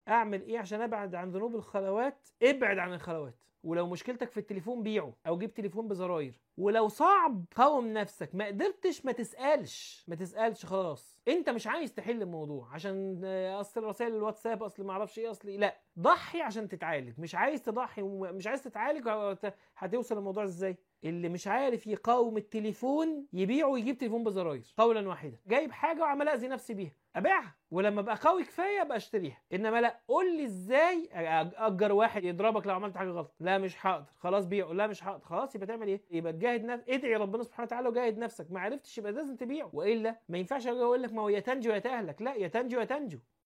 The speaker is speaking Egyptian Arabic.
اعمل ايه عشان ابعد عن ذنوب الخلوات ابعد عن الخلوات ولو مشكلتك في التليفون بيعه او جيب تليفون بزراير ولو صعب قاوم نفسك ما قدرتش ما تسالش ما تسالش خلاص انت مش عايز تحل الموضوع عشان آه، اصل رسائل الواتساب اصل ما اعرفش ايه اصل إيه. لا ضحي عشان تتعالج مش عايز تضحي ومش عايز تتعالج هت- هتوصل الموضوع ازاي اللي مش عارف يقاوم التليفون يبيعه ويجيب تليفون بزراير قولا واحدا جايب حاجه وعمال اذي نفسي بيها ابيعها ولما ابقى قوي كفايه ابقى اشتريها انما لا قول لي ازاي أج- اجر واحد يضربك لو عملت حاجه غلط لا مش هقدر خلاص بيعه لا مش هقدر خلاص يبقى تعمل ايه يبقى تجاهد نفسك ادعي ربنا سبحانه وتعالى وجاهد نفسك ما عرفتش يبقى لازم تبيعه والا ما ينفعش اجي اقول لك ما هو يا تنجو يا تهلك لا يا تنجو يا تنجو